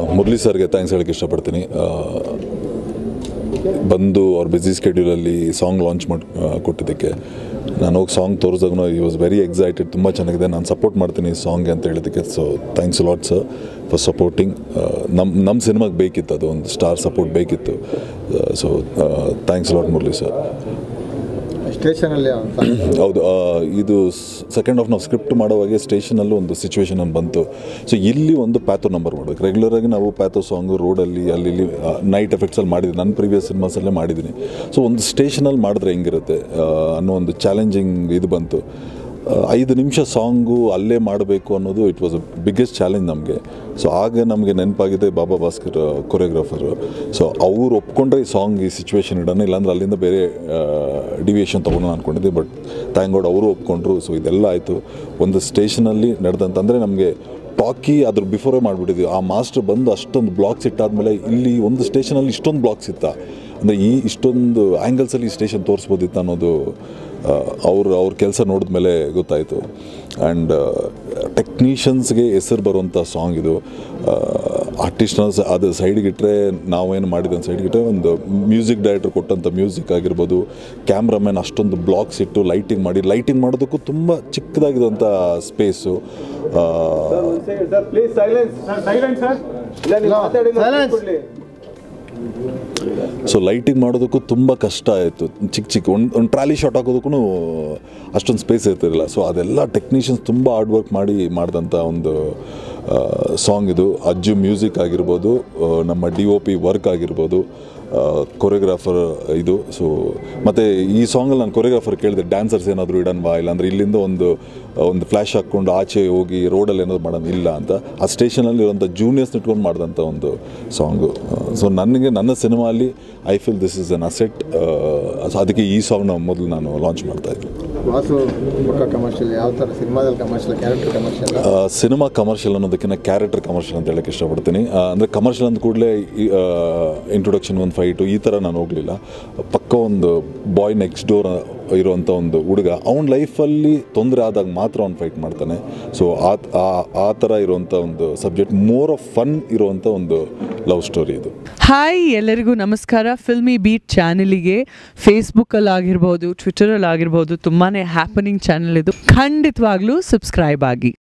ಮುರಳಿ ಸರ್ಗೆ ಥ್ಯಾಂಕ್ಸ್ ಹೇಳಕ್ಕೆ ಇಷ್ಟಪಡ್ತೀನಿ ಆ, ಬಂದು ಅವ್ರ ಬ್ಯುಸಿ ಸ್ಕೆಡ್ಯೂಲಲ್ಲಿ ಸಾಂಗ್ ಲಾಂಚ್ ಮಾಡಿ ಆ, ಕೊಟ್ಟಿದ್ದಕ್ಕೆ ನಾನು ಹೋಗಿ ಸಾಂಗ್ ತೋರಿಸಿದಾಗ ಈ ವಾಸ್ ವೆರಿ ಎಕ್ಸೈಟೆಡ್ ತುಂಬ ಚೆನ್ನಾಗಿದೆ ನಾನು ಸಪೋರ್ಟ್ ಮಾಡ್ತೀನಿ ಈ ಸಾಂಗ್ಗೆ ಅಂತ ಹೇಳಿದ್ದಕ್ಕೆ so thanks lot sir for supporting ನಮ್ಮ ನಮ್ಮ ಸಿನಿಮಾಗೆ ಬೇಕಿತ್ತು ಅದು ಒಂದು ಸ್ಟಾರ್ ಸಪೋರ್ಟ್ ಬೇಕಿತ್ತು so thanks lot Murali sir ಸ್ಟೇಷನಲ್ಲಿ ಹೌದು ಆ, ಇದು ಸೆಕೆಂಡ್ ಹಾಫ್ ನಾವು ಸ್ಕ್ರಿಪ್ಟ್ ಮಾಡುವಾಗೆ ಸ್ಟೇಷನಲ್ಲೂ ಒಂದು ಸಿಚುವೇಶನ್ ಬಂತು ಸೊ ಇಲ್ಲಿ ಒಂದು ಪ್ಯಾಥೋ ನಂಬರ್ ಮಾಡಬೇಕು ರೆಗ್ಯುಲರಾಗಿ ನಾವು ಪ್ಯಾಥೋ ಸಾಂಗು ರೋಡಲ್ಲಿ ಅಲ್ಲಿ ಇಲ್ಲಿ ನೈಟ್ ಎಫೆಕ್ಟ್ಸಲ್ಲಿ ಮಾಡಿದ್ದೀನಿ ನನ್ನ ಪ್ರೀವಿಯಸ್ ಸಿನಿಮಾಸಲ್ಲೇ ಮಾಡಿದ್ದೀನಿ ಸೊ ಒಂದು ಸ್ಟೇಷನಲ್ಲಿ ಮಾಡಿದ್ರೆ ಹೆಂಗಿರುತ್ತೆ ಆ, ಅನ್ನೋ ಒಂದು ಚಾಲೆಂಜಿಂಗ್ ಇದು ಬಂತು ಆ, ಐದು ನಿಮಿಷ ಸಾಂಗು ಅಲ್ಲೇ ಮಾಡಬೇಕು ಅನ್ನೋದು it was a biggest challenge ನಮಗೆ ಸೊ ಆಗ ನಮಗೆ ನೆನಪಾಗಿದೆ ಬಾಬಾ ಭಾಸ್ಕರ್ ಕೊರಿಯೋಗ್ರಾಫರು ಸೊ ಅವ್ರು ಒಪ್ಕೊಂಡ್ರೆ ಈ ಸಾಂಗ್ ಈ ಸಿಚುವೇಶನ್ ಇಡೋಣ ಇಲ್ಲಾಂದ್ರೆ ಅಲ್ಲಿಂದ ಬೇರೆ ಡಿವಿಯೇಷನ್ ತೊಗೊಂಡು ಅನ್ಕೊಂಡಿದ್ದೆ ಬಟ್ ಥ್ಯಾಂಕ್ ಗಾಡ್ ಅವರು ಒಪ್ಕೊಂಡ್ರು ಸೊ ಇದೆಲ್ಲ ಆಯಿತು ಒಂದು ಸ್ಟೇಷನಲ್ಲಿ ನಡೆದಂತ ಅಂದರೆ ನಮಗೆ ಟಾಕಿ ಅದ್ರ ಬಿಫೋರೇ ಮಾಡಿಬಿಟ್ಟಿದ್ವಿ ಆ ಮಾಸ್ಟರ್ ಬಂದು ಅಷ್ಟೊಂದು ಬ್ಲಾಕ್ಸ್ ಇಟ್ಟಾದ್ಮೇಲೆ ಇಲ್ಲಿ ಒಂದು ಸ್ಟೇಷನಲ್ಲಿ ಇಷ್ಟೊಂದು ಬ್ಲಾಕ್ಸ್ ಇತ್ತ ಅಂದರೆ ಈ ಇಷ್ಟೊಂದು ಆ್ಯಂಗಲ್ಸಲ್ಲಿ ಈ ಸ್ಟೇಷನ್ ತೋರಿಸ್ಬೋದಿತ್ತು ಅನ್ನೋದು ಅವರು ಅವ್ರ ಕೆಲಸ ನೋಡಿದ್ಮೇಲೆ ಗೊತ್ತಾಯಿತು ಆ್ಯಂಡ್ ಟೆಕ್ನಿಷಿಯನ್ಸ್ಗೆ ಹೆಸರು ಬರುವಂಥ ಸಾಂಗ್ ಇದು ಆರ್ಟಿಸ್ಟ್ನ ಅದು ಸೈಡ್ಗೆ ಇಟ್ಟರೆ ನಾವೇನು ಮಾಡಿದ ಸೈಡ್ಗೆ ಇಟ್ಟರೆ ಒಂದು ಮ್ಯೂಸಿಕ್ ಡೈರೆಕ್ಟರ್ ಕೊಟ್ಟಂಥ ಮ್ಯೂಸಿಕ್ ಆಗಿರ್ಬೋದು ಕ್ಯಾಮ್ರಾಮನ್ ಅಷ್ಟೊಂದು ಬ್ಲಾಕ್ಸ್ ಇಟ್ಟು ಲೈಟಿಂಗ್ ಮಾಡಿ ಲೈಟಿಂಗ್ ಮಾಡೋದಕ್ಕೂ ತುಂಬ ಚಿಕ್ಕದಾಗಿರುವಂಥ space please silence silence sir ಇಲ್ಲ ನೀವು ಮಾತಾಡಿಲ್ಲ Silence. ಕೂಡ್ಲಿ. ಸೊ ಲೈಟಿಂಗ್ ಮಾಡೋದಕ್ಕೂ ತುಂಬ ಕಷ್ಟ ಆಯಿತು ಚಿಕ್ಕ ಚಿಕ್ಕ ಒಂದು ಒಂದು ಟ್ರಾಲಿ ಶಾಟ್ ಹಾಕೋದಕ್ಕೂ ಅಷ್ಟೊಂದು ಸ್ಪೇಸ್ ಇರ್ತಿರಲಿಲ್ಲ ಸೊ ಅದೆಲ್ಲ ಟೆಕ್ನಿಷಿಯನ್ಸ್ ತುಂಬ ಹಾರ್ಡ್ ವರ್ಕ್ ಮಾಡಿ ಮಾಡಿದಂಥ ಒಂದು ಸಾಂಗ್ ಇದು ಅಜ್ಜು ಮ್ಯೂಸಿಕ್ ಆಗಿರ್ಬೋದು ಆ, ನಮ್ಮ ಡಿ ಒ ಪಿ ವರ್ಕ್ ಆಗಿರ್ಬೋದು ಕೊರಿಯೋಗ್ರಾಫರ್ ಇದು ಸೊ ಮತ್ತು ಈ ಸಾಂಗಲ್ಲಿ ನಾನು ಕೊರಿಯೋಗ್ರಾಫರ್ ಕೇಳಿದೆ ಡ್ಯಾನ್ಸರ್ಸ್ ಏನಾದರೂ ಇಡನ್ವಾ ಇಲ್ಲಾಂದ್ರೆ ಇಲ್ಲಿಂದ ಒಂದು ಒಂದು ಫ್ಲ್ಯಾಶ್ ಹಾಕ್ಕೊಂಡು ಆಚೆ ಹೋಗಿ ರೋಡಲ್ಲಿ ಏನಾದ್ರು ಮಾಡೋಣ ಇಲ್ಲ ಅಂತ ಆ ಸ್ಟೇಷನಲ್ಲಿ ಇರುವಂಥ ಜೂನಿಯರ್ಸ್ ಇಟ್ಕೊಂಡು ಮಾಡಿದಂಥ ಒಂದು ಸಾಂಗು ಸೊ ನನಗೆ ನನ್ನ ಸಿನಿಮಾಲಿ I feel this is an asset ಅದಕ್ಕೆ ಈ ಸಾಂಗ್ನ ಮೊದಲು ನಾನು ಲಾಂಚ್ ಮಾಡ್ತಾ ಇದ್ದೆ ವಾಸು ಪಕ್ಕ ಕಮರ್ಷಿಯಲ್ ಯಾವ ಥರ ಸಿನಿಮಾದಲ್ಲಿ commercial character commercial cinema commercial ಅನ್ನೋದಕ್ಕಿಂತ ಕ್ಯಾರೆಕ್ಟರ್ ಕಮರ್ಷಿಯಲ್ ಅಂತ ಹೇಳಕ್ಕೆ ಇಷ್ಟಪಡ್ತೀನಿ ಆ, ಅಂದರೆ ಕಮರ್ಷಿಯಲ್ ಅಂದ ಕೂಡಲೇ ಇಂಟ್ರೊಡಕ್ಷನ್ ಒಂದು ಫೈಟು ಈ ಥರ ನಾನು ಹೋಗಲಿಲ್ಲ ಪಕ್ಕ ಒಂದು ಬಾಯ್ ನೆಕ್ಸ್ಟ್ ಡೋರ್ ಇರುವಂಥ ಒಂದು ಹುಡುಗ ಅವನ ಲೈಫಲ್ಲಿ ತೊಂದರೆ ಆದಾಗ ಮಾತ್ರ ಅವ್ನು ಫೈಟ್ ಮಾಡ್ತಾನೆ ಸೊ ಆ ಆ- ಆ ಥರ ಇರುವಂಥ ಒಂದು ಸಬ್ಜೆಕ್ಟ್ ಮೋರ್ ಆಫ್ ಫನ್ ಇರುವಂಥ ಒಂದು ಲವ್ ಸ್ಟೋರಿ ಇದು ಹಾಯ್ ಎಲ್ಲರಿಗೂ ನಮಸ್ಕಾರ ಫಿಲ್ಮಿ ಬೀಟ್ ಚಾನಲಿಗೆ ಫೇಸ್ಬುಕ್ಕಲ್ಲಿ ಆಗಿರ್ಬೋದು ಟ್ವಿಟರಲ್ಲಿ ಆಗಿರ್ಬೋದು ತುಂಬಾ ಹ್ಯಾಪನಿಂಗ್ ಚಾನಲ್ ಇದು ಖಂಡಿತವಾಗ್ಲೂ ಸಬ್ಸ್ಕ್ರೈಬ್ ಆಗಿ